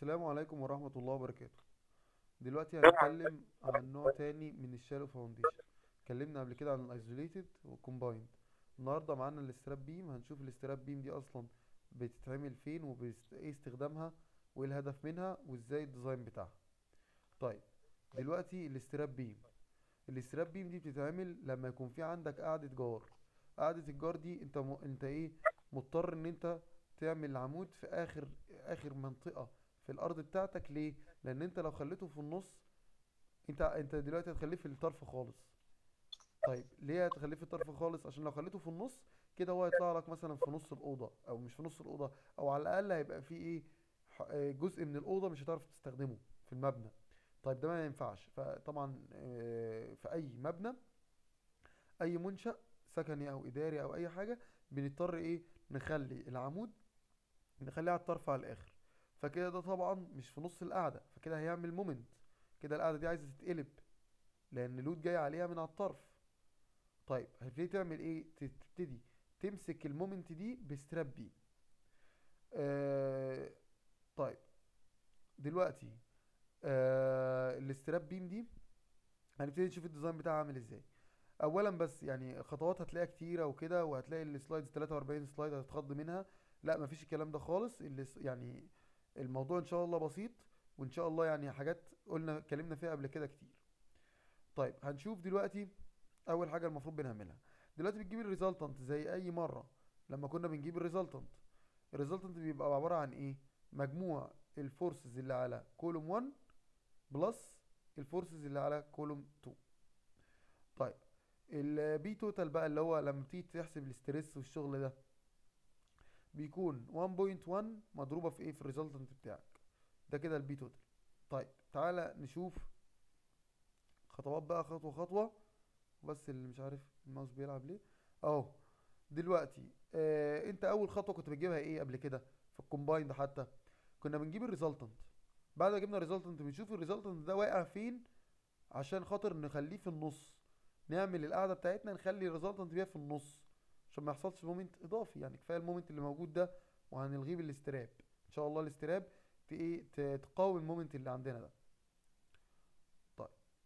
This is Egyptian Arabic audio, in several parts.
السلام عليكم ورحمة الله وبركاته دلوقتي هنتكلم عن نوع تاني من الشالو فاونديشن اتكلمنا قبل كده عن الايزوليتد والكومبايند النهارده معانا الاستراب بيم هنشوف الاستراب بيم دي اصلا بتتعمل فين وايه استخدامها وايه الهدف منها وازاي الديزاين بتاعها طيب دلوقتي الاستراب بيم الاستراب بيم دي بتتعمل لما يكون في عندك قاعدة جار قاعدة الجار دي انت م... انت ايه مضطر ان انت تعمل العمود في اخر اخر منطقة في الارض بتاعتك ليه لان انت لو خليته في النص انت انت دلوقتي هتخليه في الطرف خالص طيب ليه هتخليه في الطرف خالص عشان لو خليته في النص كده هو هيطلع لك مثلا في نص الاوضه او مش في نص الاوضه او على الاقل هيبقى فيه ايه ح- آه، جزء من الاوضه مش هتعرف تستخدمه في المبنى طيب ده ما ينفعش فطبعا آه، في اي مبنى اي منشأ سكني او اداري او اي حاجه بنضطر ايه نخلي العمود نخليه على الطرف على الاخر فكده ده طبعا مش في نص القعده فكده هيعمل مومنت كده القعده دي عايزه تتقلب لان لود جاي عليها من على الطرف طيب هتبتدي تعمل ايه تبتدي تمسك المومنت دي بستراب بي آه طيب دلوقتي آه الاستراب بيم دي هنبتدي نشوف الديزاين بتاعها عامل ازاي اولا بس يعني خطوات هتلاقيها كتيره وكده وهتلاقي السلايدز 43 سلايد هتتخض منها لا مفيش الكلام ده خالص اللي س- يعني الموضوع ان شاء الله بسيط وان شاء الله يعني حاجات قلنا اتكلمنا فيها قبل كده كتير طيب هنشوف دلوقتي اول حاجه المفروض بنعملها دلوقتي بتجيب الريزلتنت زي اي مره لما كنا بنجيب الريزلتنت الريزلتنت بيبقى عباره عن ايه مجموع الفورسز اللي على كولوم 1 بلس الفورسز اللي على كولوم 2 طيب البي توتال بقى اللي هو لما تيجي تحسب الاسترس والشغل ده بيكون 1.1 مضروبه في ايه في الريزلتنت بتاعك ده كده البي توتال طيب تعالى نشوف خطوات بقى خطوه خطوه بس اللي مش عارف الماوس بيلعب ليه اهو دلوقتي آه انت اول خطوه كنت بتجيبها ايه قبل كده في الكومبايند حتى كنا بنجيب الريزلتنت بعد ما جبنا الريزلتنت بنشوف الريزلتنت ده واقع فين عشان خاطر نخليه في النص نعمل القاعده بتاعتنا نخلي الريزلتنت بيها في النص عشان ما يحصلش مومنت اضافي يعني كفايه المومنت اللي موجود ده وهنلغيه بالاستراب ان شاء الله الاستراب ت- ايه ت- تقاوم المومنت اللي عندنا ده طيب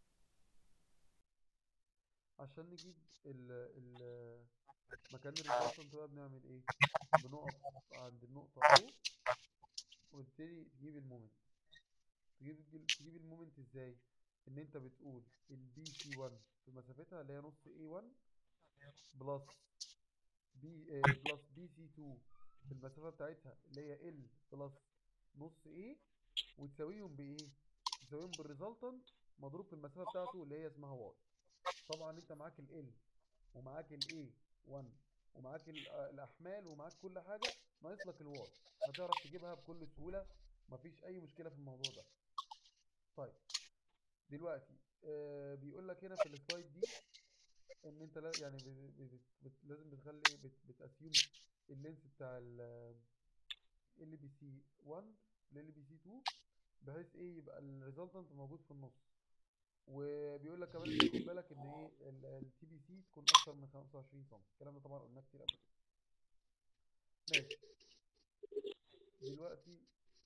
عشان نجيب ال ال مكان الريزلتنت بقى بنعمل ايه بنقف عند النقطه او ونبتدي تجيب المومنت تجيب تجيب المومنت ازاي ان انت بتقول البي سي 1 في مسافتها اللي هي نص اي 1 بلس بي بلس بي سي 2 في المسافه بتاعتها اللي هي ال بلس نص ايه وتساويهم بايه تساويهم بالريزلتنت مضروب في المسافه بتاعته اللي هي اسمها واي طبعا انت معاك ال ال ومعاك ال اي 1 ومعاك ال- آه، الاحمال ومعاك كل حاجه ناقص لك الواي هتعرف تجيبها بكل سهوله مفيش اي مشكله في الموضوع ده طيب دلوقتي آه بيقول لك هنا في السلايد دي ان انت لا يعني ب- ب- بت لازم بتخلي بت بتاسيوم اللينس بتاع ال ال بي سي 1 لل بي سي 2 بحيث ايه يبقى الريزلتنت موجود في النص وبيقول لك كمان خد بالك ان ايه التي بي سي تكون اكتر من 25 سم الكلام ده طبعا قلناه كتير قبل كده ماشي دلوقتي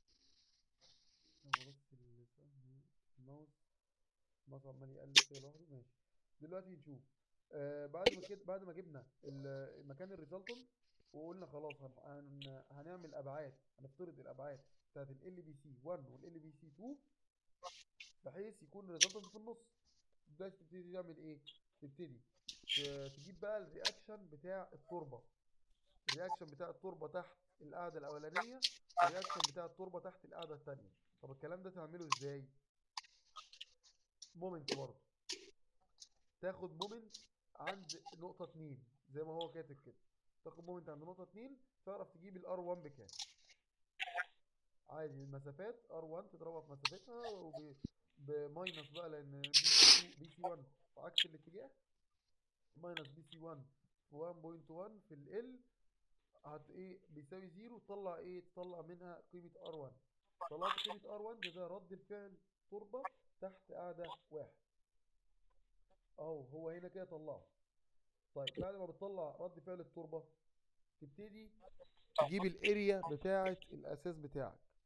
هو بس ال- الماوس الماوس عمال يقلب كده لوحده ماشي دلوقتي نشوف آه بعد ما كده بعد ما جبنا ال- مكان الريزلتنت وقلنا خلاص هن هن هنعمل ابعاد هنفترض الابعاد بتاعت ال بي سي 1 وال بي سي 2 بحيث يكون الريزلتنت في النص دلوقتي تبتدي تعمل ايه تبتدي ت- تجيب بقى الرياكشن بتاع التربه الرياكشن بتاع التربه تحت القاعده الاولانيه الرياكشن بتاع التربه تحت القاعده الثانيه طب الكلام ده تعمله ازاي مومنت برضه تاخد مومنت عند نقطة اتنين زي ما هو كاتب كده تاخد مومنت عند نقطة اتنين تعرف تجيب الار 1 بكام عادي المسافات ار 1 تضربها في مسافتها وب بماينس بقى لان بي سي 2 بي سي 1 في عكس الاتجاه ماينس بي سي 1 في 1.1 في ال هت ايه بيساوي زيرو تطلع ايه تطلع منها قيمة ار 1 طلعت قيمة ار 1 ده, ده رد الفعل تربة تحت قاعدة واحد اهو هو هنا كده طلعه طيب بعد ما بتطلع رد فعل التربة تبتدي تجيب الاريا بتاعة الاساس بتاعك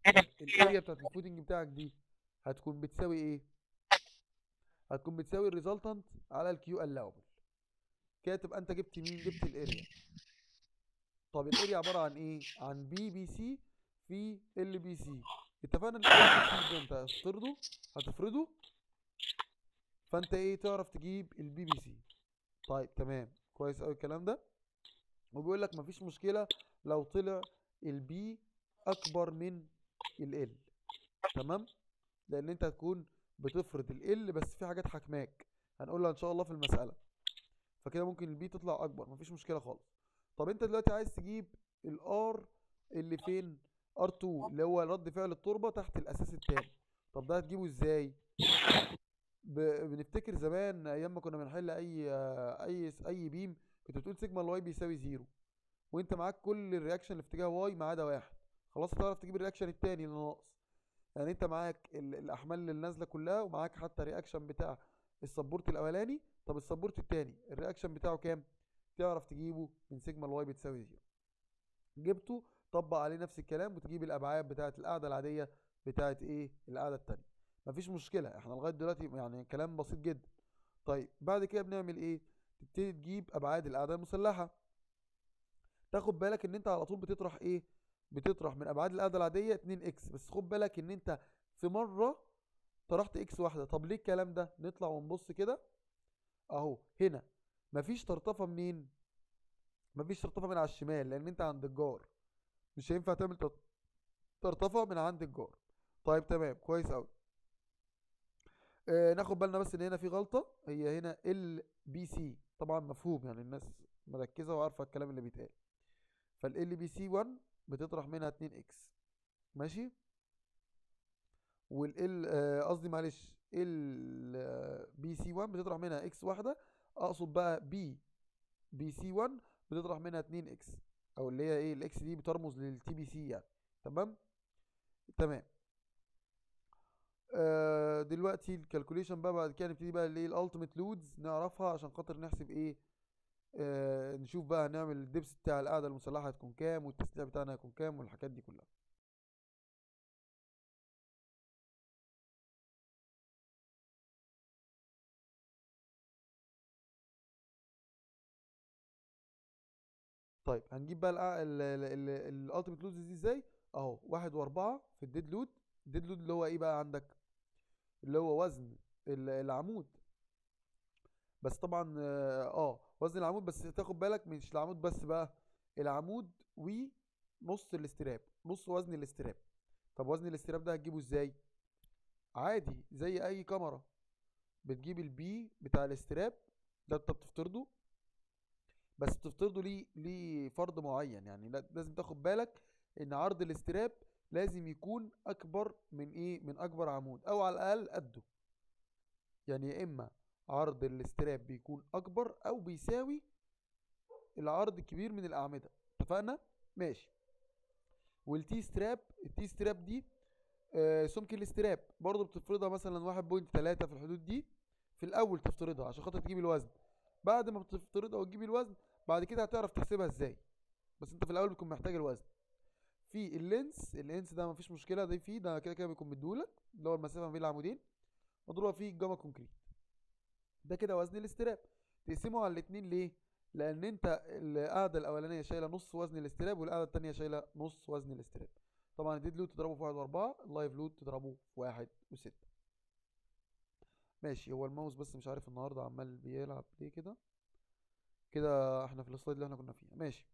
طب الاريا بتاعت الفوتنج بتاعك دي هتكون بتساوي ايه هتكون بتساوي الريزلتنت على الكيو الاوبل كده تبقى انت جبت مين جبت الاريا طب الاريا عباره عن ايه عن بي بي سي في ال بي سي اتفقنا ان ال بي سي ده انت هتفرضه هتفرضه فانت ايه تعرف تجيب البي بي سي طيب تمام كويس قوي الكلام ده وبيقول لك مفيش مشكله لو طلع البي اكبر من ال تمام لان انت هتكون بتفرض ال بس في حاجات حكماك هنقولها ان شاء الله في المساله فكده ممكن البي تطلع اكبر مفيش مشكله خالص طب انت دلوقتي عايز تجيب الار اللي فين ار2 اللي هو رد فعل التربه تحت الاساس التاني طب ده هتجيبه ازاي ب... بنفتكر زمان ايام ما كنا بنحل اي اي اي بيم كنت بتقول سيجما الواي بيساوي زيرو وانت معاك كل الرياكشن اللي في اتجاه واي ما عدا واحد خلاص هتعرف تجيب الرياكشن التاني اللي ناقص يعني انت معاك ال... الاحمال اللي نازله كلها ومعاك حتى رياكشن بتاع السبورت الاولاني طب السبورت التاني الرياكشن بتاعه كام تعرف تجيبه من سيجما الواي بتساوي زيرو جبته طبق عليه نفس الكلام وتجيب الابعاد بتاعه القاعده العاديه بتاعه ايه القاعده التانيه مفيش مشكله احنا لغايه دلوقتي يعني كلام بسيط جدا طيب بعد كده بنعمل ايه تبتدي تجيب ابعاد القاعده المسلحه تاخد بالك ان انت على طول بتطرح ايه بتطرح من ابعاد القاعده العاديه 2 اكس بس خد بالك ان انت في مره طرحت اكس واحده طب ليه الكلام ده نطلع ونبص كده اهو هنا مفيش طرطفه منين مفيش طرطفه من على الشمال لان انت عند الجار مش هينفع تعمل طرطفه من عند الجار طيب تمام كويس قوي آه ناخد بالنا بس ان هنا في غلطه هي هنا ال بي سي طبعا مفهوم يعني الناس مركزه وعارفه الكلام اللي بيتقال فال بي سي 1 بتطرح منها 2 اكس ماشي والال قصدي معلش ال بي سي 1 بتطرح منها اكس واحده اقصد بقى بي بي سي 1 بتطرح منها 2 اكس او اللي هي ايه الاكس دي بترمز للتي بي سي يعني تمام تمام آه دلوقتي الكالكوليشن بقى بعد كده نبتدي بقى اللي هي الالتيميت لودز نعرفها عشان خاطر نحسب ايه آه نشوف بقى هنعمل الدبس بتاع القاعده المسلحه هتكون كام والتسليح بتاعنا هيكون كام والحاجات دي كلها طيب هنجيب بقى الالتيميت لودز دي ازاي اهو واحد واربعة في الديد لود الديد لود اللي هو ايه بقى عندك اللي هو وزن العمود بس طبعا اه وزن العمود بس تاخد بالك مش العمود بس بقى العمود ونص الاستراب نص وزن الاستراب طب وزن الاستراب ده هتجيبه ازاي عادي زي اي كاميرا بتجيب البي بتاع الاستراب ده انت بتفترضه بس بتفترضه ليه ليه فرض معين يعني لازم تاخد بالك ان عرض الاستراب لازم يكون اكبر من ايه من اكبر عمود او على الاقل قده يعني يا اما عرض الاستراب بيكون اكبر او بيساوي العرض الكبير من الاعمده اتفقنا ماشي والتي ستراب التي ستراب دي آه سمك الاستراب برضو بتفرضها مثلا واحد بوينت تلاتة في الحدود دي في الاول تفترضها عشان خاطر تجيب الوزن بعد ما بتفترضها وتجيب الوزن بعد كده هتعرف تحسبها ازاي بس انت في الاول بتكون محتاج الوزن في اللينس اللينس ده مفيش مشكله ده فيه ده كده كده بيكون مديهولك اللي هو المسافه ما بين العمودين مضروبه فيه الجاما كونكريت ده كده وزن الاستراب تقسمه على الاتنين ليه لان انت القاعده الاولانيه شايله نص وزن الاستراب والقاعده التانيه شايله نص وزن الاستراب طبعا الديد لود تضربه في واحد واربعة اللايف لود تضربه في واحد وستة ماشي هو الماوس بس مش عارف النهارده عمال بيلعب ليه كده كده احنا في السلايد اللي احنا كنا فيها ماشي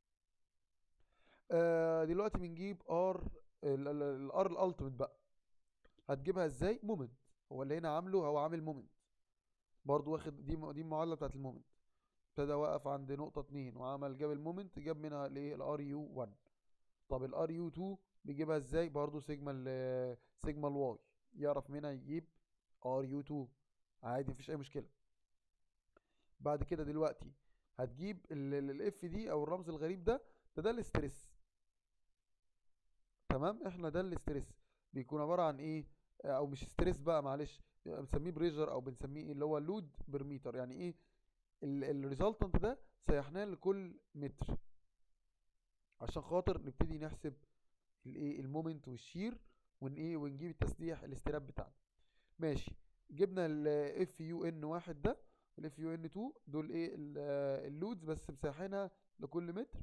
آه دلوقتي بنجيب ار الار الالتيميت بقى هتجيبها ازاي مومنت هو اللي هنا عامله هو عامل مومنت برضو واخد دي دي المعادله بتاعت المومنت ابتدى واقف عند نقطه اتنين وعمل جاب المومنت جاب منها الايه الار يو 1 طب الار يو 2 بيجيبها ازاي برضو سيجما ال سيجما الواي يعرف منها يجيب ار يو 2 عادي مفيش اي مشكله بعد كده دلوقتي هتجيب الاف دي او الرمز الغريب ده ده ده الاسترس تمام احنا ده الاسترس بيكون عباره عن ايه او مش ستريس بقى معلش بنسميه بريشر او بنسميه ايه اللي هو لود بير متر يعني ايه الريزلتنت ده سيحناه لكل متر عشان خاطر نبتدي نحسب الايه المومنت والشير ون ايه ونجيب التسليح الاستراب بتاعنا ماشي جبنا الاف يو ان واحد ده والاف يو ان 2 دول ايه ال- آه، اللودز بس مساحينها لكل متر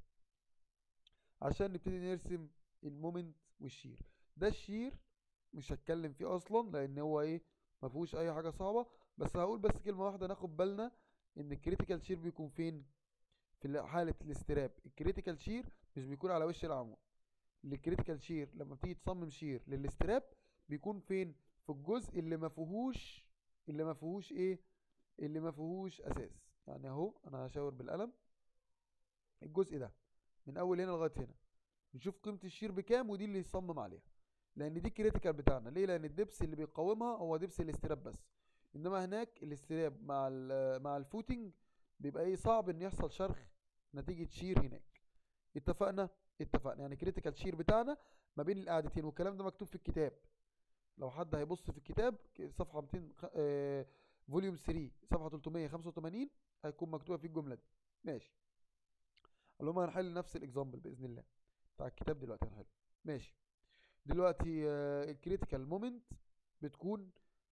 عشان نبتدي نرسم المومنت والشير ده الشير مش هتكلم فيه اصلا لان هو ايه ما فيهوش اي حاجه صعبه بس هقول بس كلمه واحده ناخد بالنا ان الكريتيكال شير بيكون فين في ال- حاله الاستراب الكريتيكال شير مش بيكون على وش العمود الكريتيكال شير لما بتيجي تصمم شير للاستراب بيكون فين في الجزء اللي ما فيهوش اللي ما فيهوش ايه اللي ما فيهوش اساس يعني اهو انا هشاور بالقلم الجزء ده من اول هنا لغايه هنا نشوف قيمه الشير بكام ودي اللي يصمم عليها لان دي الكريتيكال بتاعنا ليه لان الدبس اللي بيقاومها هو دبس الاستراب بس انما هناك الاستراب مع ال- مع الفوتنج بيبقى ايه صعب ان يحصل شرخ نتيجه شير هناك اتفقنا اتفقنا يعني كريتيكال شير بتاعنا ما بين القاعدتين والكلام ده مكتوب في الكتاب لو حد هيبص في الكتاب ك- صفحه 200 خ- آه، فوليوم 3 صفحه 385 هيكون مكتوبه في الجمله دي ماشي اللي هم هنحل نفس الاكزامبل باذن الله بتاع الكتاب دلوقتي هنحله ماشي دلوقتي الكريتيكال مومنت بتكون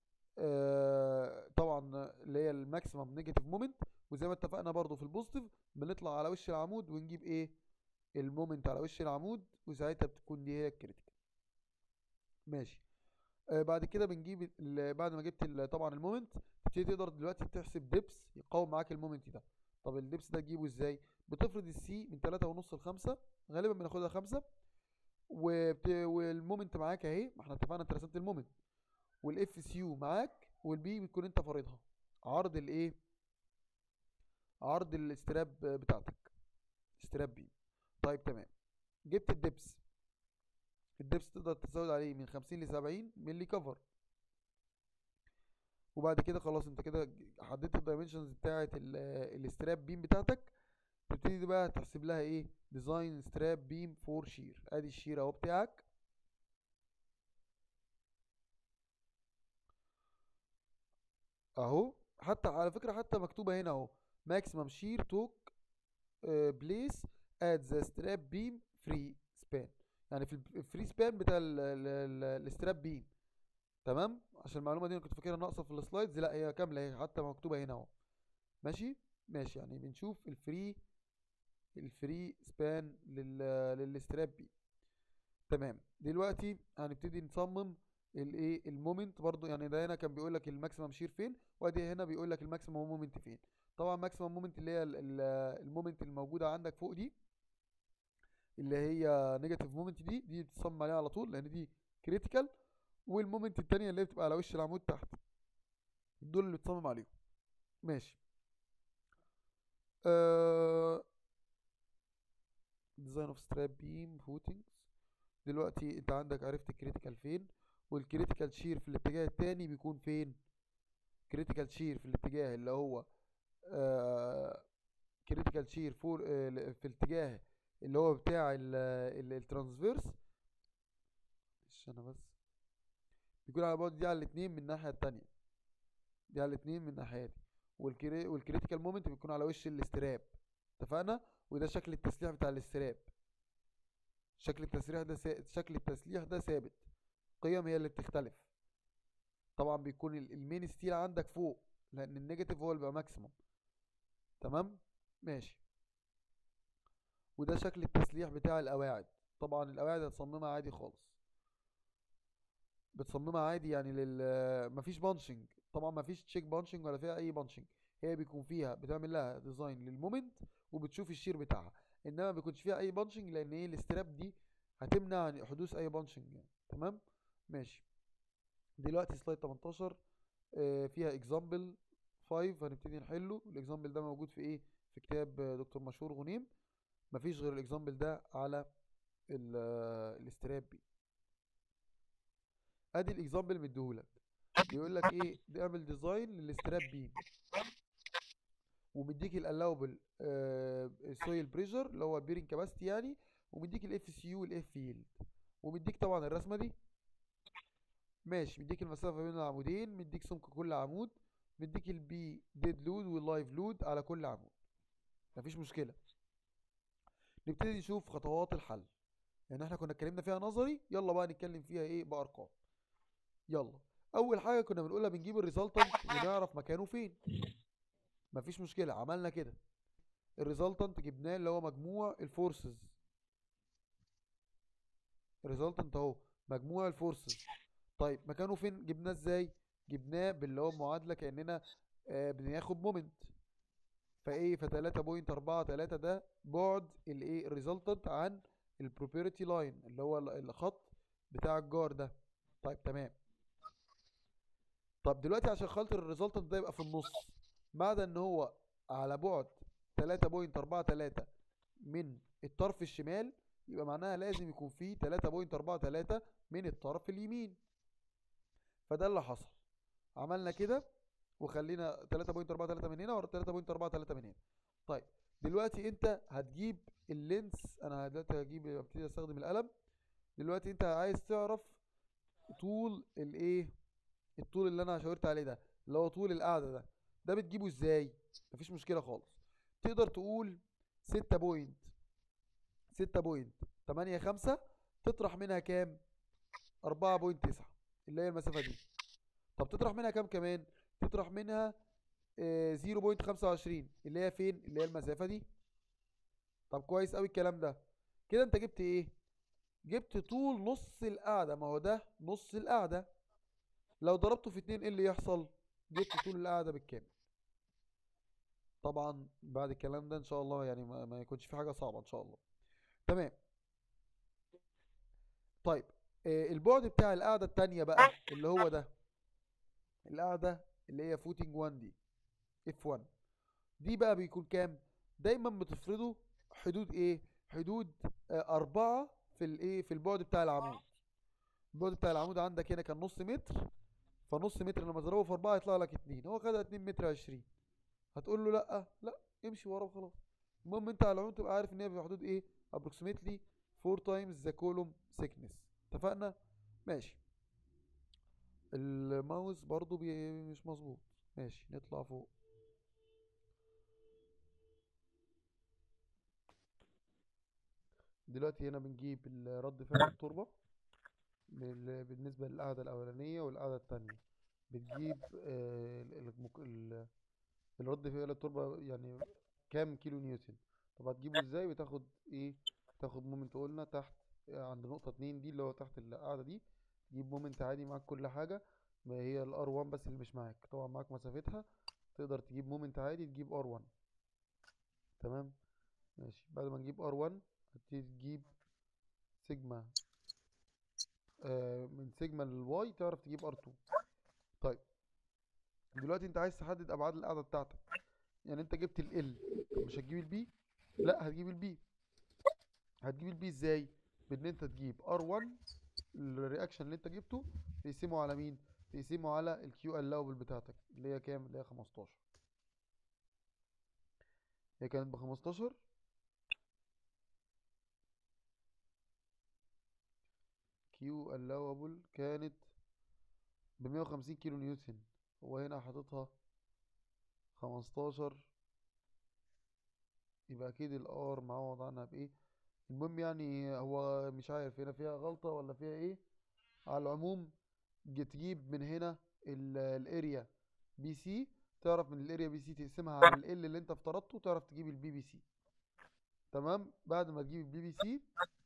آه، طبعا اللي هي الماكسيمم نيجاتيف مومنت وزي ما اتفقنا برضو في البوزيتيف بنطلع على وش العمود ونجيب ايه المومنت على وش العمود وساعتها بتكون دي هي الكريتيكال ماشي آه بعد كده بنجيب ال- بعد ما جبت ال- طبعا المومنت تبتدي تقدر دلوقتي تحسب دبس يقاوم معاك المومنت ده طب الدبس ده تجيبه ازاي بتفرض السي من تلاتة ونص لخمسة غالبا بناخدها خمسة وبت... والمومنت معاك اهي ما احنا اتفقنا انت رسمت المومنت والاف سي يو معاك والبي بتكون انت فارضها عرض الايه عرض الاستراب بتاعتك استراب بي طيب تمام جبت الدبس الدبس تقدر تزود عليه من 50 ل 70 ملي كفر وبعد كده خلاص انت كده حددت الدايمنشنز بتاعه الاستراب بيم بتاعتك تبتدي بقى تحسب لها ايه ديزاين ستراب بيم فور شير ادي الشير اهو بتاعك اهو حتى على فكرة حتى مكتوبة هنا اهو ماكسيمم شير توك بليس ات ذا ستراب بيم فري سبان يعني في الفري سبان بتاع الاستراب بيم تمام عشان المعلومة دي انا كنت فاكرها ناقصة في السلايدز لا هي كاملة هي حتى مكتوبة هنا اهو ماشي ماشي يعني بنشوف الفري الفري سبان لل للاستراب بي تمام دلوقتي هنبتدي نصمم الايه المومنت برضو يعني ده هنا كان بيقول لك الماكسيمم شير فين وادي هنا بيقول لك الماكسيمم مومنت فين طبعا ماكسيمم مومنت اللي هي ال- ال- المومنت الموجوده عندك فوق دي اللي هي نيجاتيف مومنت دي دي بتصمم عليها على طول لان دي كريتيكال والمومنت التانية اللي هي بتبقى على وش العمود تحت دول اللي بتصمم عليهم ماشي أه... ديزاين اوف ستراب بيم فوتنجز دلوقتي انت عندك عرفت الكريتيكال فين والكريتيكال شير في الاتجاه التاني بيكون فين كريتيكال شير في الاتجاه اللي هو كريتيكال شير فور آه، في الاتجاه اللي هو بتاع الترانسفيرس مش انا بس بيكون على بعد دي على الاتنين من الناحية التانية دي على الاتنين من الناحية دي والكري والكريتيكال مومنت بيكون على وش الاستراب اتفقنا وده شكل التسليح بتاع الاستراب شكل التسليح ده سا... شكل التسليح ده ثابت قيم هي اللي بتختلف طبعا بيكون ال- المين ستيل عندك فوق لان النيجاتيف هو اللي بيبقى ماكسيموم تمام ماشي وده شكل التسليح بتاع القواعد طبعا القواعد هتصممها عادي خالص بتصممها عادي يعني لل مفيش بانشنج طبعا مفيش تشيك بانشنج ولا فيها اي بانشنج هي بيكون فيها بتعمل لها ديزاين للمومنت وبتشوف الشير بتاعها انما ما بيكونش فيها اي بانشنج لان ايه الاستراب دي هتمنع عن حدوث اي بانشنج يعني تمام ماشي دلوقتي سلايد 18 آه، فيها اكزامبل 5 هنبتدي نحله الاكزامبل ده موجود في ايه في كتاب آه، دكتور مشهور غنيم مفيش غير الاكزامبل ده على ال- آه، الاستراب بي ادي الاكزامبل مديهولك بيقول لك ايه اعمل ديزاين للاستراب بيم ومديك الالاوبل سويل بريشر اللي هو البيرنج كاباسيتي يعني ومديك الاف سي يو والاف يلد ومديك طبعا الرسمه دي ماشي مديك المسافه بين العمودين مديك سمك كل عمود مديك البي ديد لود واللايف لود على كل عمود مفيش مشكله نبتدي نشوف خطوات الحل يعني احنا كنا اتكلمنا فيها نظري يلا بقى نتكلم فيها ايه بارقام يلا اول حاجه كنا بنقولها بنجيب الريزلتنت ونعرف مكانه فين مفيش مشكله عملنا كده الريزلتنت جبناه اللي هو مجموع الفورسز الريزلتنت اهو مجموع الفورسز طيب مكانه فين جبناه ازاي جبناه باللي هو معادله كاننا آه بناخد مومنت فايه ف 3.43 ده بعد الايه الريزلتنت عن البروبرتي لاين اللي هو ال- الخط بتاع الجار ده طيب تمام طب دلوقتي عشان خاطر الريزلتنت ده يبقى في النص بعد ان هو على بعد 3.43 من الطرف الشمال يبقى معناها لازم يكون فيه 3.43 من الطرف اليمين فده اللي حصل عملنا كده وخلينا 3.43 من هنا و 3.43 من هنا طيب دلوقتي انت هتجيب اللينس انا دلوقتي هجيب ابتدي استخدم القلم دلوقتي انت عايز تعرف طول الايه الطول اللي انا شاورت عليه ده اللي هو طول القاعده ده ده بتجيبه ازاي مفيش مشكله خالص تقدر تقول 6 بوينت 6 بوينت 8 5 تطرح منها كام 4.9 اللي هي المسافه دي طب تطرح منها كام كمان تطرح منها آه، 0.25 اللي هي فين اللي هي المسافه دي طب كويس قوي الكلام ده كده انت جبت ايه جبت طول نص القاعده ما هو ده نص القاعده لو ضربته في اتنين ايه اللي يحصل جبت طول القاعده بالكامل طبعا بعد الكلام ده ان شاء الله يعني ما, ما يكونش في حاجه صعبه ان شاء الله تمام طيب آه البعد بتاع القاعده التانية بقى اللي هو ده القاعده اللي هي فوتنج 1 دي اف 1 دي بقى بيكون كام دايما بتفرضوا حدود ايه حدود آه أربعة في الايه في البعد بتاع العمود البعد بتاع العمود عندك هنا كان نص متر فنص متر لما تضربه في أربعة يطلع لك اتنين هو خدها اتنين متر عشرين هتقول له لأ لأ امشي ورا وخلاص المهم انت على العمود تبقى عارف ان هي في حدود ايه approximately 4 times the column thickness اتفقنا ماشي الماوس برضو بي مش مظبوط ماشي نطلع فوق دلوقتي هنا بنجيب ال- رد فعل التربة بال- بالنسبة للقاعدة الأولانية والقاعدة التانية بتجيب آه، ال- المك- ال- الرد فعل التربة يعني كام كيلو نيوتن طب هتجيبه ازاي بتاخد ايه تاخد مومنت قلنا تحت آه، عند نقطة اتنين دي اللي هو تحت القاعدة دي تجيب مومنت عادي معاك كل حاجة ما هي الار 1 بس اللي مش معاك طبعا معاك مسافتها تقدر تجيب مومنت عادي تجيب ار 1 تمام ماشي بعد ما نجيب ار 1 هتبتدي تجيب سيجما آه من سيجما للواي تعرف تجيب ار 2 طيب دلوقتي انت عايز تحدد ابعاد القاعده بتاعتك يعني انت جبت ال ال مش هتجيب البي لا هتجيب البي هتجيب البي ازاي بان انت تجيب ار 1 الرياكشن اللي انت جبته تقسمه على مين تقسمه على الكيو الاوبل بتاعتك اللي هي كام اللي هي 15 هي كانت ب 15 كيو allowable كانت ب 150 كيلو نيوتن هو هنا حاططها 15 يبقى اكيد الار معوض عنها بايه المهم يعني هو مش عارف هنا فيها غلطة ولا فيها ايه على العموم ج- تجيب من هنا الاريا بي سي تعرف من الاريا بي سي تقسمها على ال اللي انت افترضته تعرف تجيب البي بي سي تمام بعد ما تجيب البي بي سي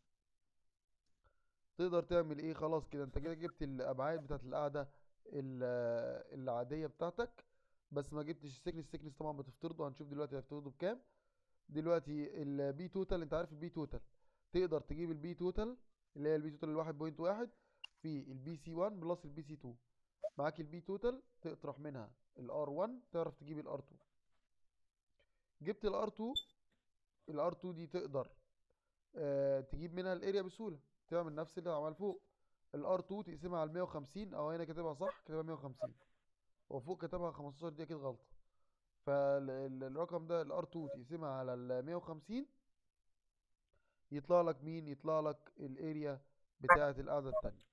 تقدر تعمل ايه خلاص كده انت كده جبت الابعاد بتاعت القاعده ال- العاديه بتاعتك بس ما جبتش السكنس السكنس طبعا بتفترضه هنشوف دلوقتي هتفترضه بكام دلوقتي البي توتال انت عارف البي توتال تقدر تجيب البي توتال اللي هي البي توتال الواحد بوينت واحد في البي سي 1 بلس البي سي 2 معاك البي توتال تطرح منها الار 1 تعرف تجيب الار 2 جبت الار 2 الار 2 دي تقدر آه تجيب منها الاريا بسهوله تعمل نفس اللي عمل فوق الار 2 تقسمها على 150 او هنا كاتبها صح كاتبها 150 وفوق كتبها 15 دي اكيد غلطه فالرقم ده الار 2 تقسمها على ال 150 يطلع لك مين يطلع لك الاريا بتاعه القاعده التانية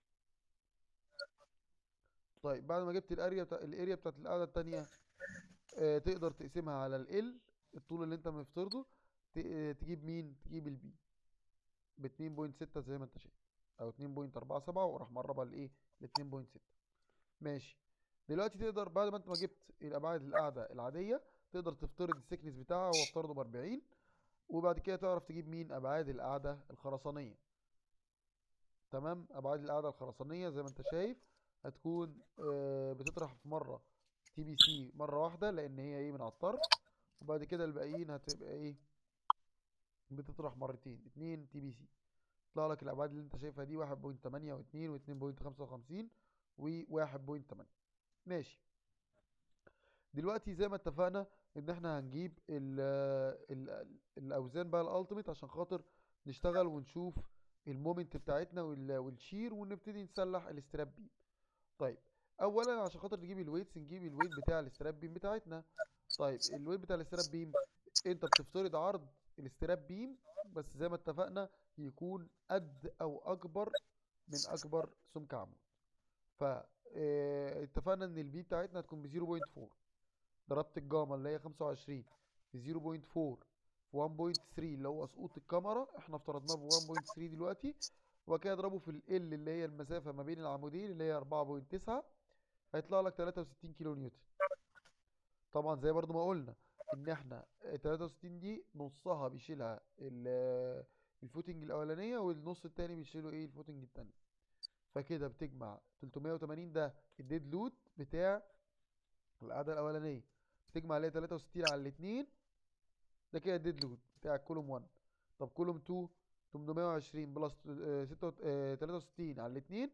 طيب بعد ما جبت الاريا بتاع الاريا بتاعت القاعده التانية آه تقدر تقسمها على ال الطول اللي انت مفترضه ت- آه، تجيب مين تجيب البي ب 2.6 زي ما انت شايف او 2.47 وراح مربها لايه ل 2.6 ماشي دلوقتي تقدر بعد ما انت ما جبت الابعاد القاعده العاديه تقدر تفترض السكنس بتاعها هو افترضه ب 40 وبعد كده تعرف تجيب مين ابعاد القاعده الخرسانيه تمام ابعاد القاعده الخرسانيه زي ما انت شايف هتكون آه، بتطرح في مره تي بي سي مره واحده لان هي ايه من على الطرف وبعد كده الباقيين هتبقى ايه بتطرح مرتين اتنين تي بي سي يطلع لك الابعاد اللي انت شايفها دي 1.8 و2 و2.55 و1.8 ماشي دلوقتي زي ما اتفقنا ان احنا هنجيب ال ال الاوزان بقى الالتيميت عشان خاطر نشتغل ونشوف المومنت بتاعتنا وال- والشير ونبتدي نسلح الاستراب بيم طيب اولا عشان خاطر نجيب الويتس نجيب الويت بتاع الاستراب بيم بتاعتنا طيب الويت بتاع الاستراب بيم انت بتفترض عرض الاستراب بيم بس زي ما اتفقنا يكون قد او اكبر من اكبر سمك عمود ف اه، اتفقنا ان البي بتاعتنا هتكون ب 0.4 ضربت الجاما اللي هي 25 في 0.4 في 1.3 اللي هو سقوط الكاميرا احنا افترضناه ب 1.3 دلوقتي وبعد كده اضربه في ال L اللي هي المسافة ما بين العمودين اللي هي 4.9 هيطلع لك 63 كيلو نيوتن طبعا زي برضو ما قلنا ان احنا 63 دي نصها بيشيلها ال- الفوتنج الاولانية والنص التاني بيشيله ايه الفوتنج التاني فكده بتجمع 380 ده الديد لود بتاع القاعدة الأولانية بتجمع عليها 63 على الاتنين ده كده الديد لود بتاع كولوم 1 طب كولوم 2 820 بلس آه، ستة وت- آه، 63 على الاتنين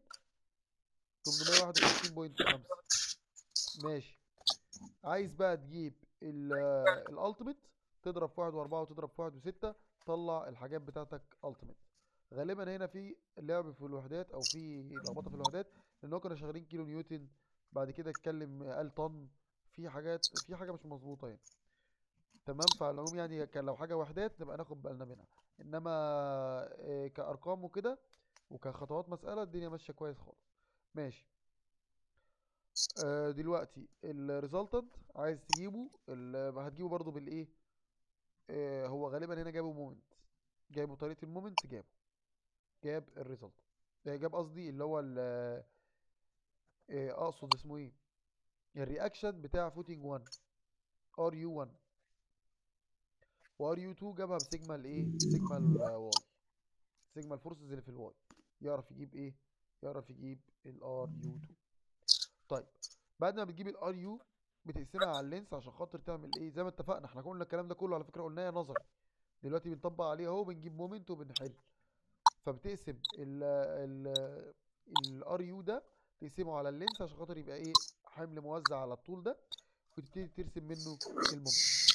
851.5 ماشي عايز بقى تجيب الالتيميت تضرب في واحد واربعة وتضرب في واحد وستة طلع الحاجات بتاعتك التيميت غالبا هنا في لعب في الوحدات او في لخبطه في الوحدات لان هو كنا شغالين كيلو نيوتن بعد كده اتكلم قال طن في حاجات في حاجه مش مظبوطه يعني تمام فعلى العموم يعني كان لو حاجه وحدات نبقى ناخد بالنا منها انما آه، كارقام وكده وكخطوات مساله الدنيا ماشيه كويس خالص ماشي آه، دلوقتي الريزلتنت عايز تجيبه ال- هتجيبه برضو بالايه آه، هو غالبا هنا جابه مومنت جايبه طريقه المومنت جابه جاب الريزلت جاب قصدي اللي هو ال آه، اقصد اسمه ايه الرياكشن بتاع فوتنج 1 ار يو 1 وار يو 2 جابها بسيجما الايه سيجما الواي سيجما الفورسز اللي في الواي يعرف يجيب ايه يعرف يجيب الار يو 2 طيب بعد ما بتجيب الار يو بتقسمها على اللينس عشان خاطر تعمل ايه زي ما اتفقنا احنا قلنا الكلام ده كله على فكره قلناه نظري دلوقتي بنطبق عليه اهو بنجيب مومنت وبنحل فبتقسم ال ال الار يو ده تقسمه على اللينس عشان خاطر يبقى ايه حمل موزع على الطول ده وتبتدي ترسم منه المومنت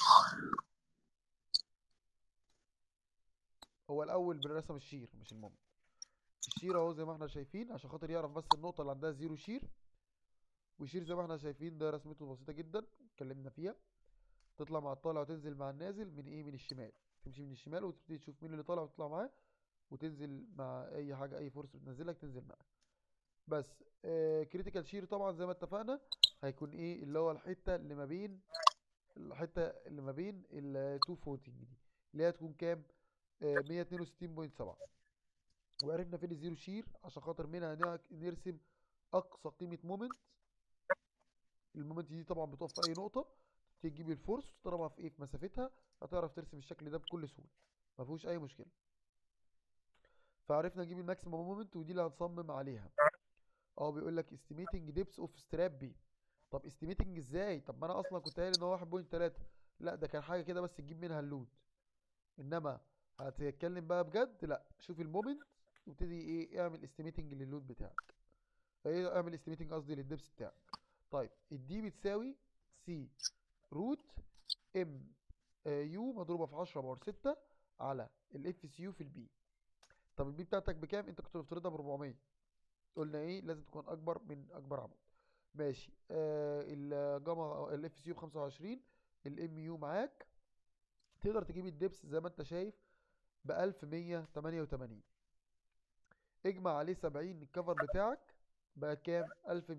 هو الاول بنرسم الشير مش المومنت الشير اهو زي ما احنا شايفين عشان خاطر يعرف بس النقطه اللي عندها زيرو شير وشير زي ما احنا شايفين ده رسمته بسيطه جدا اتكلمنا فيها تطلع مع الطالع وتنزل مع النازل من ايه من الشمال تمشي من الشمال وتبتدي تشوف مين اللي طالع وتطلع معاه وتنزل مع اي حاجه اي فورس بتنزلك تنزل معاه بس كريتيكال شير طبعا زي ما اتفقنا هيكون ايه اللي هو الحته اللي ما بين الحته اللي ما بين التو فوتنج دي اللي هي تكون كام آه، 162.7 وعرفنا فين الزيرو شير عشان خاطر منها نع- نرسم اقصى قيمه مومنت المومنت دي طبعا بتقف في اي نقطه تجيب الفورس وتضربها في ايه في مسافتها هتعرف ترسم الشكل ده بكل سهوله ما فيهوش اي مشكله فعرفنا نجيب الماكسيمم مومنت ودي اللي هنصمم عليها اه بيقول لك استيميتنج ديبس اوف ستراب بي طب استيميتنج ازاي طب ما انا اصلا كنت قايل ان هو 1.3 لا ده كان حاجه كده بس تجيب منها اللود انما هتتكلم بقى بجد لا شوف المومنت وابتدي ايه اعمل استيميتنج للود بتاعك ايه اعمل استيميتنج قصدي للدبس بتاعك طيب الدي بتساوي سي روت ام يو مضروبه في 10 باور 6 على الاف سي يو في البي طب البي بتاعتك بكام انت كنت مفترضها ب 400 قلنا ايه لازم تكون اكبر من اكبر عمود ماشي آه الجاما الاف سي يو ب 25 الام يو معاك تقدر تجيب الدبس زي ما انت شايف ب 1188 اجمع عليه 70 الكفر بتاعك بقى كام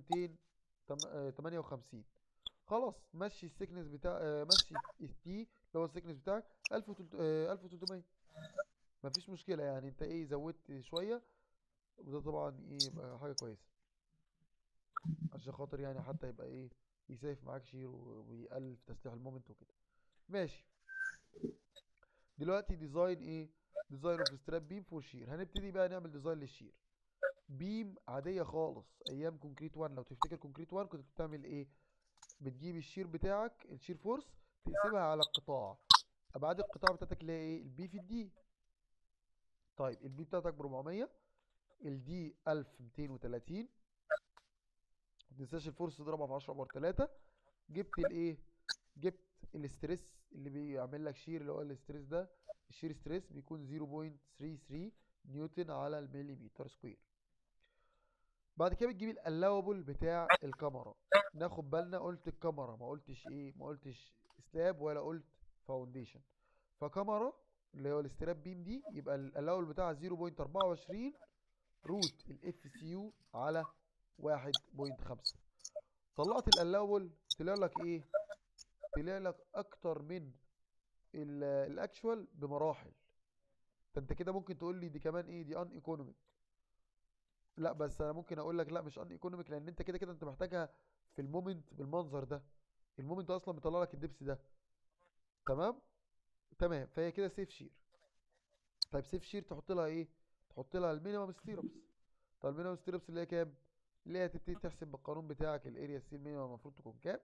1258 خلاص مشي السكنس بتاع آه، مشي التي اللي هو السكنس بتاعك 1300 آه، 1300 مفيش مشكله يعني انت ايه زودت شويه وده طبعا ايه يبقى حاجه كويسه عشان خاطر يعني حتى يبقى ايه يسيف معاك شير و- ويقلل في تسليح المومنت وكده ماشي دلوقتي ديزاين ايه ديزاين اوف ستراب بيم فور شير هنبتدي بقى نعمل ديزاين للشير بيم عاديه خالص ايام كونكريت 1 لو تفتكر كونكريت 1 كنت بتعمل ايه بتجيب الشير بتاعك الشير فورس تقسمها على القطاع ابعاد القطاع بتاعتك اللي هي ايه البي في الدي طيب البي بتاعتك ب 400 الدي 1230 متنساش الفورس تضربها في 10 بار 3 جبت الايه جبت الاستريس اللي بيعمل لك شير اللي هو الاستريس ده الشير ستريس بيكون 0.33 نيوتن على المليمتر سكوير بعد كده بتجيب الالاوبل بتاع الكاميرا ناخد بالنا قلت الكاميرا ما قلتش ايه ما قلتش سلاب ولا قلت فاونديشن فكاميرا اللي هو الاستراب بيم دي يبقى الالاوبل بتاعها 0.24 روت الاف سي يو على 1.5 طلعت الالاوبل طلع لك ايه طلع لك اكتر من ال- الاكشوال بمراحل ده انت كده ممكن تقول لي دي كمان ايه دي ان ايكونوميك لا بس انا ممكن اقول لك لا مش ان ايكونوميك لان انت كده كده انت محتاجها في المومنت بالمنظر ده المومنت اصلا بيطلع لك الدبس ده تمام تمام فهي كده سيف شير طيب سيف شير تحط لها ايه تحط لها المينيمم ستيربس طب المينيمم ستيربس اللي هي كام اللي هي تبتدي تحسب بالقانون بتاعك الاريا ستيل مينيمم المفروض تكون كام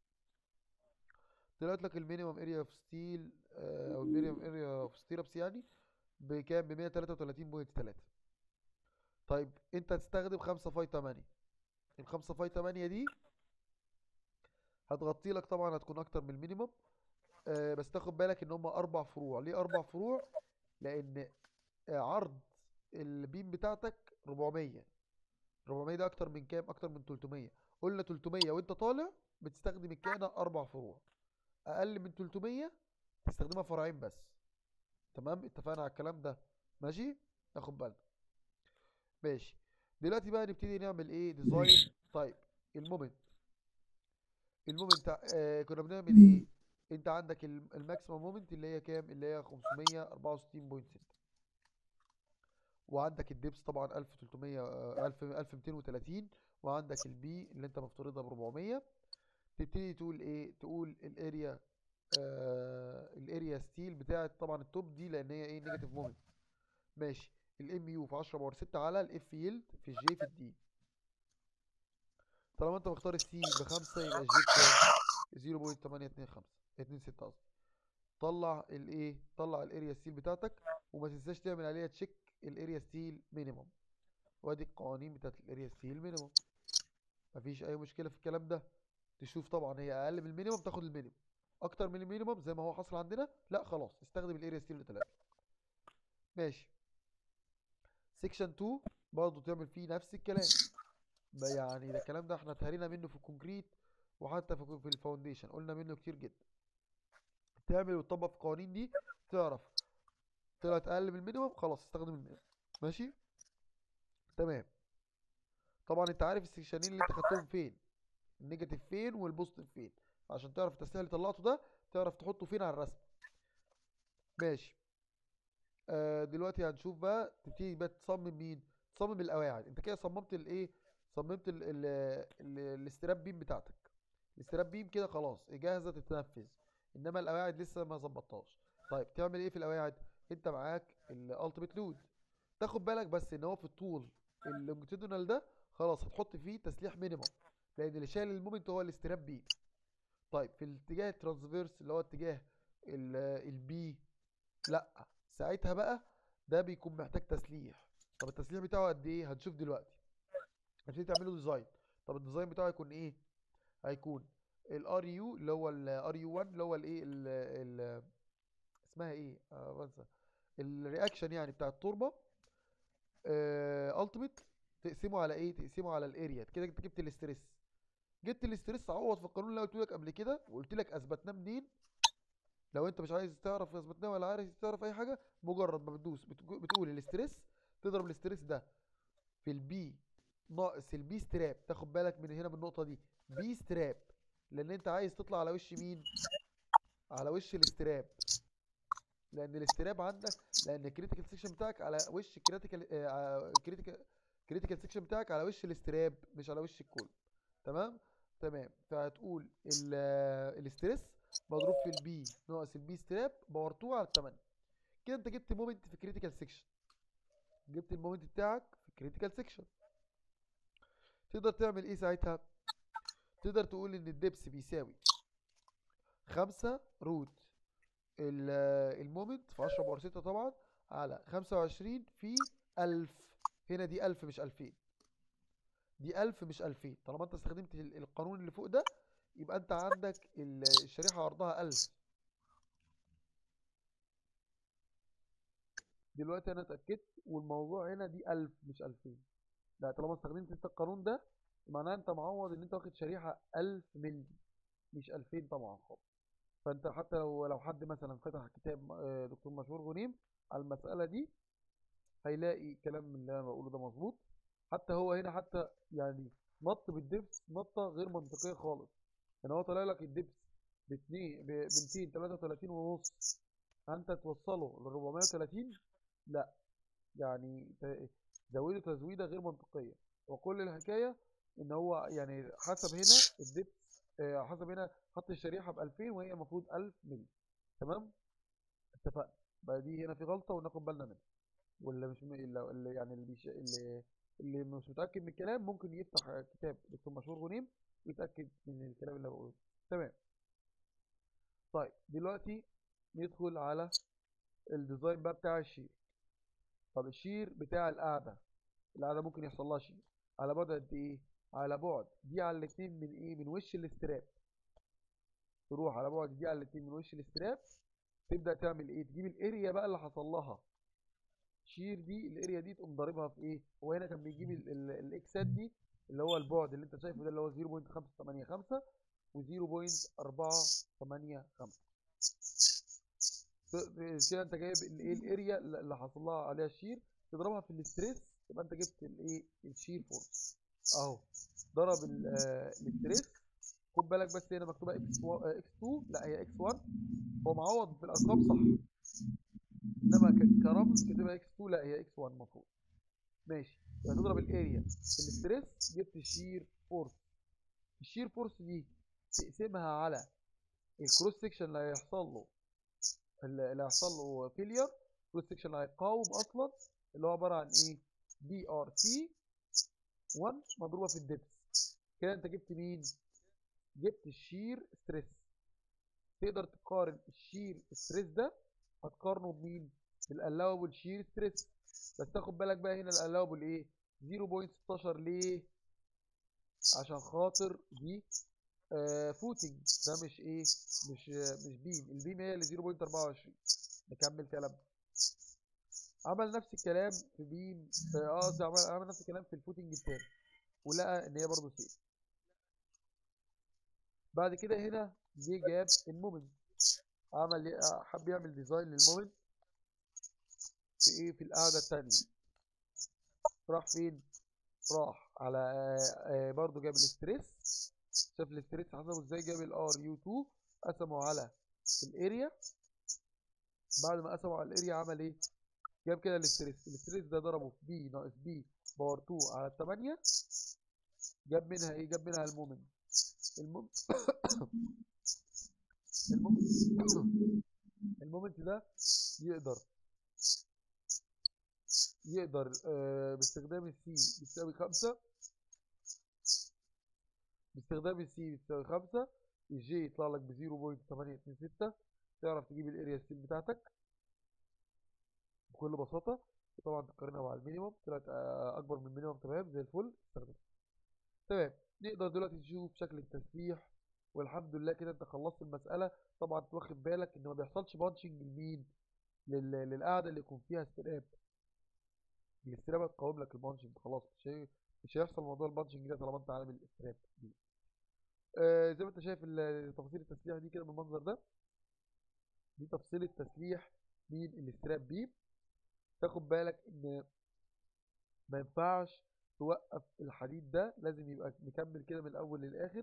طلعت لك المينيمم اريا اوف ستيل او المينيمم اريا اوف ستيربس يعني بكام ب 133.3 طيب انت هتستخدم 5 فاي 8 ال 5 فاي 8 دي هتغطي لك طبعا هتكون اكتر من المينيمم آه بس تاخد بالك ان هم اربع فروع ليه اربع فروع لان آه، عرض البيم بتاعتك 400 400 ده اكتر من كام اكتر من 300 قلنا 300 وانت طالع بتستخدم الكائنة اربع فروع اقل من 300 تستخدمها فرعين بس تمام اتفقنا على الكلام ده ماشي ناخد بالنا ماشي دلوقتي بقى نبتدي نعمل ايه ديزاين طيب المومنت المومنت آه كنا بنعمل ايه انت عندك الم- الماكسيمم مومنت اللي هي كام اللي هي 564.6 وعندك الدبس طبعا 1300 آه، 1000 1230 وعندك البي اللي انت مفترضها ب 400 تبتدي تقول ايه تقول الاريا آه الاريا ستيل بتاعت طبعا التوب دي لان هي ايه نيجاتيف مومنت ماشي الام يو في 10 باور 6 على الاف يلد في الجي في الدي طالما انت مختار السي بخمسة يبقى الجي بكام 0.825 26 قصدي طلع الايه طلع الاريا ستيل بتاعتك وما تنساش تعمل عليها تشيك الاريا ستيل مينيمم وادي القوانين بتاعت الاريا ستيل مينيمم مفيش اي مشكله في الكلام ده تشوف طبعا هي اقل من المينيمم تاخد المينيمم اكتر من المينيمم زي ما هو حصل عندنا لا خلاص استخدم الاريا ستيل بتاعتك ماشي سيكشن 2 برضه تعمل فيه نفس الكلام ما يعني ده الكلام ده احنا اتهرينا منه في الكونكريت وحتى في في الفاونديشن قلنا منه كتير جدا تعمل وتطبق في القوانين دي تعرف طلعت اقل من المينيمم خلاص استخدم المينيمم ماشي تمام طبعا انت عارف السكشنين اللي انت خدتهم فين النيجاتيف فين والبوزيتيف فين عشان تعرف التسليح اللي طلعته ده تعرف تحطه فين على الرسم ماشي آه دلوقتي هنشوف بقى تبتدي بقى تصمم مين تصمم القواعد انت كده صممت الايه صممت ال ال ال الاستراب بيم بتاعتك الاستراب بيم كده خلاص جاهزه تتنفذ انما القواعد لسه ما ظبطتهاش طيب تعمل ايه في القواعد انت معاك الالتيميت لود تاخد بالك بس ان هو في الطول اللونجيتودينال ده خلاص هتحط فيه تسليح مينيمم لان اللي شايل المومنت هو الاستراب بيم طيب في الاتجاه الترانسفيرس اللي هو اتجاه البي لا ساعتها بقى ده بيكون محتاج تسليح طب التسليح بتاعه قد ايه هنشوف دلوقتي هتبتدي تعمله ديزاين طب الديزاين بتاعه هيكون ايه هيكون الار يو اللي هو الار يو 1 اللي هو الايه ال ال اسمها ايه اه بنسى الرياكشن يعني بتاع التربه التيميت تقسمه على ايه تقسمه على الاريا كده انت جبت الاستريس جبت الاستريس عوض في القانون اللي قلت لك قبل كده وقلت لك اثبتناه منين لو انت مش عايز تعرف اثبتناه ولا عايز تعرف اي حاجه مجرد ما بتدوس بتقو- بتقول الاستريس تضرب الاستريس ده في البي ناقص البي ستراب تاخد بالك من هنا من النقطه دي بي ستراب لان انت عايز تطلع على وش مين على وش الاستراب لان الاستراب عندك لان الكريتيكال سيكشن بتاعك على وش الكريتيكال كريتيكال كريتيكال سيكشن بتاعك على وش الاستراب مش على وش الكل تمام تمام فهتقول ال- الاستريس مضروب في البي ناقص البي ستراب باور 2 على 8 كده انت جبت مومنت في كريتيكال سيكشن جبت المومنت بتاعك في كريتيكال سيكشن تقدر تعمل ايه ساعتها تقدر تقول ان الدبس بيساوي خمسة روت ال- المومنت في عشرة باور ستة طبعا على خمسة وعشرين في ألف هنا دي ألف مش ألفين دي ألف مش ألفين طالما انت استخدمت ال- القانون اللي فوق ده يبقى انت عندك ال- الشريحة عرضها ألف دلوقتي انا اتأكدت والموضوع هنا دي ألف مش ألفين لا طالما استخدمت انت القانون ده معناه انت معوض ان انت واخد شريحة ألف ملي مش ألفين طبعا خالص فانت حتى لو لو حد مثلا فتح كتاب آه، دكتور مشهور غنيم على المسألة دي هيلاقي كلام من اللي انا بقوله ده مظبوط حتى هو هنا حتى يعني نط بالدبس نطة غير منطقية خالص يعني هو طالع لك الدبس ب 2 ب 233 ونص انت توصله ل 430 لا يعني ت- زوده تزويده غير منطقيه وكل الحكايه ان هو يعني حسب هنا الدبس آه، حسب هنا خط الشريحه ب 2000 وهي المفروض 1000 مللي تمام اتفقنا بقى دي هنا في غلطه وناخد بالنا منها واللي مش م... اللي اللي يعني اللي, بيش... اللي اللي مش متاكد من الكلام ممكن يفتح كتاب دكتور مشهور غنيم ويتاكد من الكلام اللي أنا بقوله تمام طيب دلوقتي ندخل على الديزاين بقى بتاع الشير طب الشير بتاع القاعده القاعده ممكن يحصل لها شير على بعد قد ايه على بعد دي على الاتنين من ايه من وش الاستراب تروح على بعد دي على الاتنين من وش الاستراب تبدا تعمل ايه تجيب الاريا بقى اللي حصل لها شير دي الاريا دي تقوم ضاربها في ايه هو هنا كان بيجيب ال- ال- الاكسات دي اللي هو البعد اللي انت شايفه ده اللي هو 0.585 و 0.485 ت- كده انت جايب الايه الاريا اللي حصل لها عليها الشير تضربها في الاستريس يبقى انت جبت الايه الشير فورس اهو ضرب ال- آه، الاستريس خد بالك بس هنا مكتوبه اكس اكس 2 لا هي اكس 1 هو معوض بالارقام صح انما ك- كرمز كاتبها اكس 2 لا هي اكس 1 المفروض ماشي يبقى تضرب الاريا في الاستريس جبت الشير فورس الشير فورس دي تقسمها على الكروس سكشن اللي هيحصل له اللي اللي هيحصل له فيلير الكروس سكشن اللي هيقاوم اصلا اللي هو عباره عن ايه بي ار سي 1 مضروبه في الدبس كده انت جبت مين جبت الشير ستريس تقدر تقارن الشير ستريس ده هتقارنه بمين بالالاوبل شير ستريس بس تاخد بالك بقى هنا الالاوبل ايه 0.16 ليه عشان خاطر دي آه فوتنج ده مش ايه مش آه مش بيم البيم هي اللي 0.24 نكمل كلامنا عمل نفس الكلام في بيم في اه قصدي عمل عمل نفس الكلام في الفوتنج التاني ولقى ان هي برضه سيف بعد كده هنا جه جاب المومنت عمل إيه؟ آه، حب يعمل ديزاين للمومنت في ايه في القاعده التانيه راح فين راح على آه، آه، برضه جاب الاستريس شاف الاستريس حسبه ازاي جاب الار يو 2 قسمه على الاريا بعد ما قسمه على الاريا عمل ايه جاب كده الاستريس الاستريس ده ضربه في بي ناقص بي باور 2 على 8 جاب منها ايه جاب منها المومنت المومنت المومنت المومنت ده يقدر يقدر آه باستخدام السي بتساوي خمسة باستخدام السي بتساوي خمسة الجي يطلع لك ب 0.826 تعرف تجيب الاريا ستيل بتاعتك بكل بساطة طبعا تقارنها مع المينيموم طلعت آه، أكبر من المينيموم تمام زي الفل استخدمها تمام نقدر دلوقتي نشوف شكل التسليح والحمد لله كده انت خلصت المسألة طبعا انت واخد بالك ان ما بيحصلش بانشنج لمين لل- للقعدة اللي يكون فيها استراب الاستراب هتقاوم لك البانشنج خلاص مش هي- مش هيحصل موضوع البانشنج ده طالما انت عامل الاستراب دي آه زي ما انت شايف ال- تفاصيل التسليح دي كده بالمنظر ده دي تفصيل التسليح من الاستراب بيم تاخد بالك ان ما ينفعش توقف الحديد ده لازم يبقى مكمل كده من الاول للاخر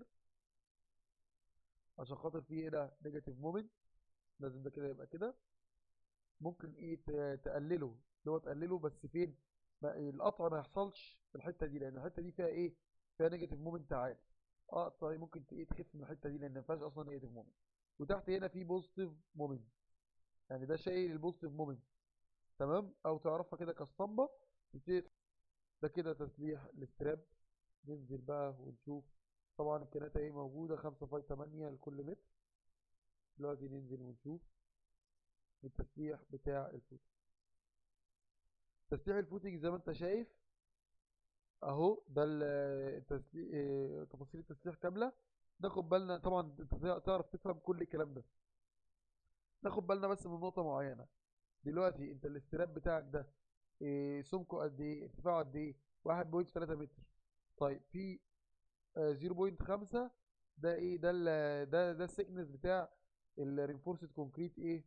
عشان خاطر فيه هنا نيجاتيف مومنت لازم ده كده يبقى كده ممكن ايه ت- تقلله اللي هو تقلله بس فين ما القطع ما يحصلش في الحته دي لان الحته دي فيها ايه فيها نيجاتيف مومنت عالي اه طيب ممكن ت- ايه تخف من الحته دي لان ما فيهاش اصلا نيجاتيف مومنت وتحت هنا في بوزيتيف مومنت يعني ده شايل البوزيتيف مومنت تمام او تعرفها كده كاسطمبه تبتدي تح- ده كده تسليح الاستراب ننزل بقى ونشوف طبعا الكناتة ايه موجودة خمسة فاي تمانية لكل متر دلوقتي ننزل ونشوف التسليح بتاع الفوتنج تسليح الفوتنج زي ما انت شايف اهو ده ال- التسليح اه، تفاصيل التسليح كاملة ناخد بالنا طبعا انت تع- تعرف تفهم كل الكلام ده ناخد بالنا بس من نقطة معينة دلوقتي انت الاستراب بتاعك ده إيه سمكه قد ايه ارتفاعه قد ايه 1.3 متر طيب في آه، 0.5 ده ايه ده ال ده ده السيكنس بتاع الرينفورسد كونكريت ايه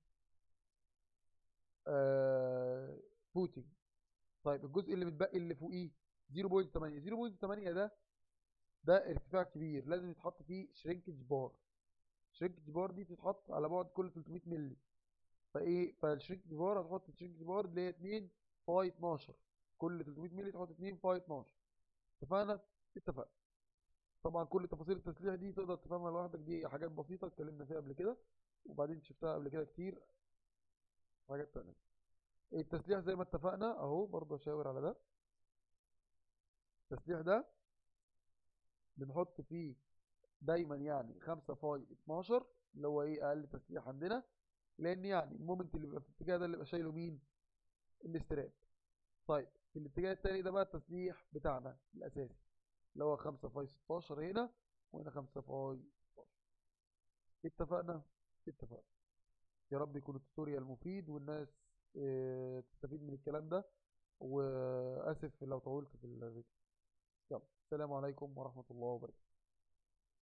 آه فوتنج طيب الجزء اللي متبقي اللي فوقيه 0.8 0.8 ده ده ارتفاع كبير لازم يتحط فيه شرينكج بار شرينكج بار دي تتحط على بعد كل 300 مللي فايه فالشرينكج بار هتحط الشرينكج بار اللي هي 2 فاي 12 كل 300 مللي تحط 2 فاي 12 اتفقنا اتفقنا طبعا كل تفاصيل التسليح دي تقدر تفهمها لوحدك دي حاجات بسيطة اتكلمنا فيها قبل كده وبعدين شفتها قبل كده كتير حاجات تانية التسليح زي ما اتفقنا اهو برضه اشاور على ده التسليح ده بنحط فيه دايما يعني 5 فاي 12 اللي هو ايه اقل تسليح عندنا لان يعني المومنت اللي بيبقى في الاتجاه ده اللي بيبقى شايله مين الاستراب طيب في الاتجاه التاني ده بقى التسليح بتاعنا الاساسي اللي هو 5 فاي 16 هنا وهنا 5 فاي 16 اتفقنا اتفقنا يا رب يكون التوتوريال مفيد والناس اه تستفيد من الكلام ده واسف لو طولت في الفيديو يلا السلام عليكم ورحمة الله وبركاته